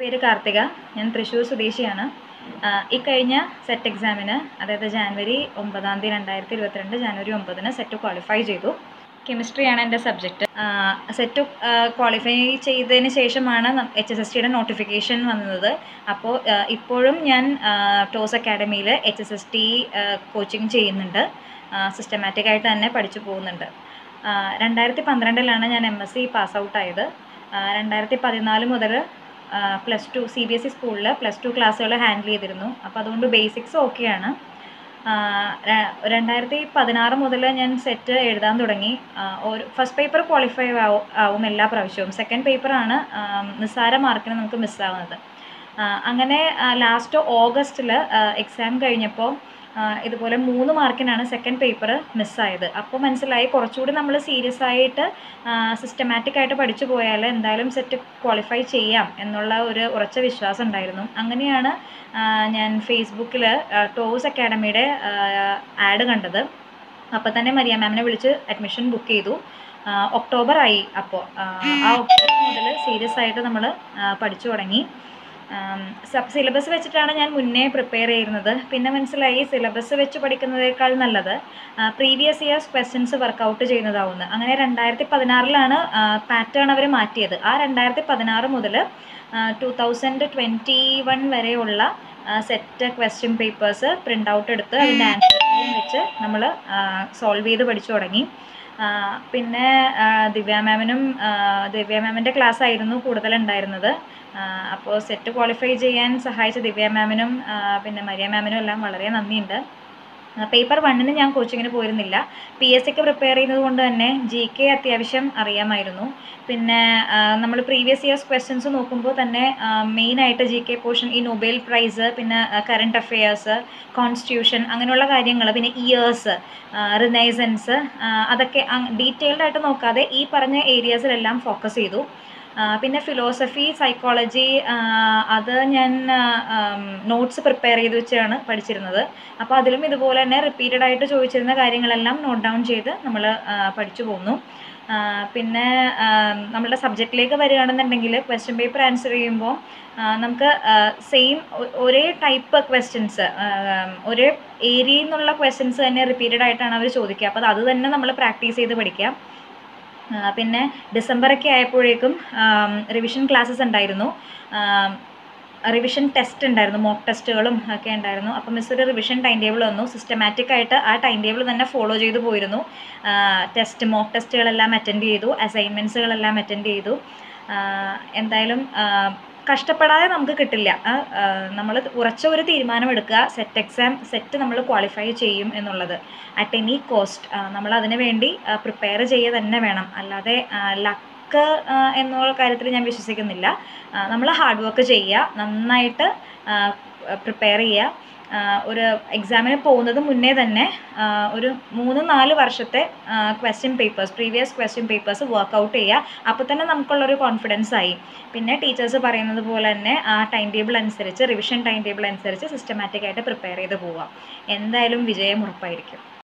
പേര് കാർത്തിക ഞാൻ തൃശ്ശൂർ സ്വദേശിയാണ് ഇക്കഴിഞ്ഞ സെറ്റ് എക്സാമിന് അതായത് ജാനുവരി ഒമ്പതാം തീയതി രണ്ടായിരത്തി ഇരുപത്തിരണ്ട് ജാനുവരി ഒമ്പതിന് സെറ്റ് ക്വാളിഫൈ ചെയ്തു കെമിസ്ട്രിയാണ് എൻ്റെ സബ്ജക്റ്റ് സെറ്റ് ക്വാളിഫൈ ചെയ്തതിന് ശേഷമാണ് എച്ച് എസ് എസ് ടിയുടെ നോട്ടിഫിക്കേഷൻ വന്നത് അപ്പോൾ ഇപ്പോഴും ഞാൻ ടോസ് അക്കാഡമിയിൽ H S S T coaching ചെയ്യുന്നുണ്ട് സിസ്റ്റമാറ്റിക് ആയിട്ട് തന്നെ പഠിച്ചു പോകുന്നുണ്ട് രണ്ടായിരത്തി പന്ത്രണ്ടിലാണ് ഞാൻ എം എസ് സി പാസ് ഔട്ടായത് രണ്ടായിരത്തി പതിനാല് മുതൽ plus two C B S E സ്കൂളിൽ പ്ലസ് ടു ക്ലാസ്സുകൾ ഹാൻഡിൽ ചെയ്തിരുന്നു അപ്പോൾ അതുകൊണ്ട് ബേസിക്സ് ഓക്കെയാണ് രണ്ടായിരത്തി പതിനാറ് മുതൽ ഞാൻ സെറ്റ് എഴുതാൻ തുടങ്ങി ഒരു ഫസ്റ്റ് പേപ്പർ ക്വാളിഫൈ ആവും ആവും എല്ലാ പ്രാവശ്യവും സെക്കൻഡ് പേപ്പറാണ് നിസ്സാര മാർക്കിന് നമുക്ക് മിസ്സാവുന്നത് അങ്ങനെ ലാസ്റ്റ് ഓഗസ്റ്റിൽ എക്സാം കഴിഞ്ഞപ്പോൾ ഇതുപോലെ മൂന്ന് മാർക്കിനാണ് സെക്കൻഡ് പേപ്പർ മിസ്സായത് അപ്പോൾ മനസ്സിലായി കുറച്ചുകൂടി നമ്മൾ സീരിയസ് ആയിട്ട് സിസ്റ്റമാറ്റിക് ആയിട്ട് പഠിച്ചു പോയാൽ എന്തായാലും സെറ്റ് ക്വാളിഫൈ ചെയ്യാം എന്നുള്ള ഒരു ഉറച്ച വിശ്വാസം ഉണ്ടായിരുന്നു അങ്ങനെയാണ് ഞാൻ ഫേസ്ബുക്കിൽ ടോസ് അക്കാഡമിയുടെ ആഡ് കണ്ടത് അപ്പോൾ തന്നെ മരിയ മാമിനെ വിളിച്ച് അഡ്മിഷൻ ബുക്ക് ചെയ്തു ഒക്ടോബർ ആയി അപ്പോൾ ആ ഒക്ടോബർ മുതൽ സീരിയസ് ആയിട്ട് നമ്മൾ പഠിച്ചു തുടങ്ങി സബ് സിലബസ് വെച്ചിട്ടാണ് ഞാൻ മുന്നേ പ്രിപ്പയർ ചെയ്യുന്നത് പിന്നെ മനസ്സിലായി സിലബസ് വെച്ച് പഠിക്കുന്നതിനേക്കാൾ നല്ലത് പ്രീവിയസ് ഇയേഴ്സ് ക്വസ്റ്റ്യൻസ് വർക്കൗട്ട് ചെയ്യുന്നതാവുന്നത് അങ്ങനെ രണ്ടായിരത്തി പതിനാറിലാണ് പാറ്റേൺ അവർ മാറ്റിയത് ആ രണ്ടായിരത്തി പതിനാറ് മുതൽ ടു തൗസൻഡ് ട്വൻറ്റി വൺ വരെയുള്ള set question papers print out എടുത്ത് അതിൻ്റെ ആൻസർ വെച്ച് നമ്മൾ സോൾവ് ചെയ്ത് പഠിച്ചു തുടങ്ങി പിന്നെ ദിവ്യ മാമിനും ദിവ്യ മാമിൻ്റെ ക്ലാസ് ആയിരുന്നു കൂടുതലുണ്ടായിരുന്നത് അപ്പോൾ സെറ്റ് ക്വാളിഫൈ ചെയ്യാൻ സഹായിച്ച ദിവ്യ മാമിനും പിന്നെ മരിയ മാമിനും എല്ലാം വളരെ നന്ദിയുണ്ട് പേപ്പർ വണ്ണിന് ഞാൻ കോച്ചിങ്ങിന് പോയിരുന്നില്ല പി എസ് സിക്ക് പ്രിപ്പയർ ചെയ്യുന്നത് കൊണ്ട് തന്നെ ജി കെ അത്യാവശ്യം അറിയാമായിരുന്നു പിന്നെ നമ്മൾ പ്രീവിയസ് ഇയേഴ്സ് ക്വസ്റ്റ്യൻസ് നോക്കുമ്പോൾ തന്നെ മെയിനായിട്ട് ജി കെ പോർഷൻ ഈ നൊബേൽ പ്രൈസ് പിന്നെ കറണ്ട് അഫെയേഴ്സ് കോൺസ്റ്റിറ്റ്യൂഷൻ അങ്ങനെയുള്ള കാര്യങ്ങൾ പിന്നെ ഇയേഴ്സ് റിനൈസൻസ് അതൊക്കെ ഡീറ്റെയിൽഡ് ആയിട്ട് നോക്കാതെ ഈ പറഞ്ഞ ഏരിയാസിലെല്ലാം ഫോക്കസ് ചെയ്തു പിന്നെ ഫിലോസഫി സൈക്കോളജി അത് ഞാൻ നോട്ട്സ് പ്രിപ്പയർ ചെയ്ത് വെച്ചാണ് പഠിച്ചിരുന്നത് അപ്പോൾ അതിലും ഇതുപോലെ തന്നെ റിപ്പീറ്റഡ് ആയിട്ട് ചോദിച്ചിരുന്ന കാര്യങ്ങളെല്ലാം നോട്ട് ഡൗൺ ചെയ്ത് നമ്മൾ പഠിച്ചു പോന്നു പിന്നെ നമ്മളുടെ സബ്ജക്റ്റിലേക്ക് വരികയാണെന്നുണ്ടെങ്കിൽ ക്വസ്റ്റ്യൻ പേപ്പർ ആൻസർ ചെയ്യുമ്പോൾ നമുക്ക് സെയിം ഒരേ ടൈപ്പ് ക്വസ്റ്റ്യൻസ് ഒരേ ഏരിയയിൽ നിന്നുള്ള ക്വസ്റ്റ്യൻസ് തന്നെ റിപ്പീറ്റഡ് ആയിട്ടാണ് അവർ ചോദിക്കുക അപ്പോൾ അത് തന്നെ നമ്മൾ പ്രാക്ടീസ് ചെയ്ത് പഠിക്കാം പിന്നെ ഡിസംബറൊക്കെ ആയപ്പോഴേക്കും റിവിഷൻ ക്ലാസ്സസ് ഉണ്ടായിരുന്നു റിവിഷൻ ടെസ്റ്റ് ഉണ്ടായിരുന്നു മോക്ക് ടെസ്റ്റുകളും ഒക്കെ ഉണ്ടായിരുന്നു അപ്പോൾ മിസ് ഒരു റിവിഷൻ ടൈം ടേബിൾ വന്നു സിസ്റ്റമാറ്റിക് ആയിട്ട് ആ ടൈം ടേബിൾ തന്നെ ഫോളോ ചെയ്തു പോയിരുന്നു ടെസ്റ്റ് മോക്ക് ടെസ്റ്റുകളെല്ലാം അറ്റൻഡ് ചെയ്തു അസൈൻമെൻറ്റ്സുകളെല്ലാം അറ്റൻഡ് ചെയ്തു എന്തായാലും കഷ്ടപ്പെടാതെ നമുക്ക് കിട്ടില്ല നമ്മൾ ഉറച്ച ഒരു തീരുമാനം എടുക്കുക സെറ്റ് എക്സാം സെറ്റ് നമ്മൾ ക്വാളിഫൈ ചെയ്യും എന്നുള്ളത് അറ്റ് എനി കോസ്റ്റ് നമ്മൾ അതിന് വേണ്ടി പ്രിപ്പയർ ചെയ്യുക തന്നെ വേണം അല്ലാതെ ലക്ക് എന്നുള്ള കാര്യത്തിൽ ഞാൻ വിശ്വസിക്കുന്നില്ല നമ്മൾ ഹാർഡ് വർക്ക് ചെയ്യുക നന്നായിട്ട് പ്രിപ്പയർ ചെയ്യുക ഒരു എക്സാമിന് പോകുന്നത് മുന്നേ തന്നെ ഒരു മൂന്ന് നാല് വർഷത്തെ question papers previous question papers work out ചെയ്യുക അപ്പോൾ തന്നെ നമുക്കുള്ളൊരു കോൺഫിഡൻസ് ആയി പിന്നെ ടീച്ചേഴ്സ് പറയുന്നത് പോലെ തന്നെ ആ ടൈം ടേബിൾ അനുസരിച്ച് റിവിഷൻ ടൈം ടേബിൾ അനുസരിച്ച് സിസ്റ്റമാറ്റിക് ആയിട്ട് പ്രിപ്പയർ ചെയ്ത് പോവുക എന്തായാലും വിജയം ഉറപ്പായിരിക്കും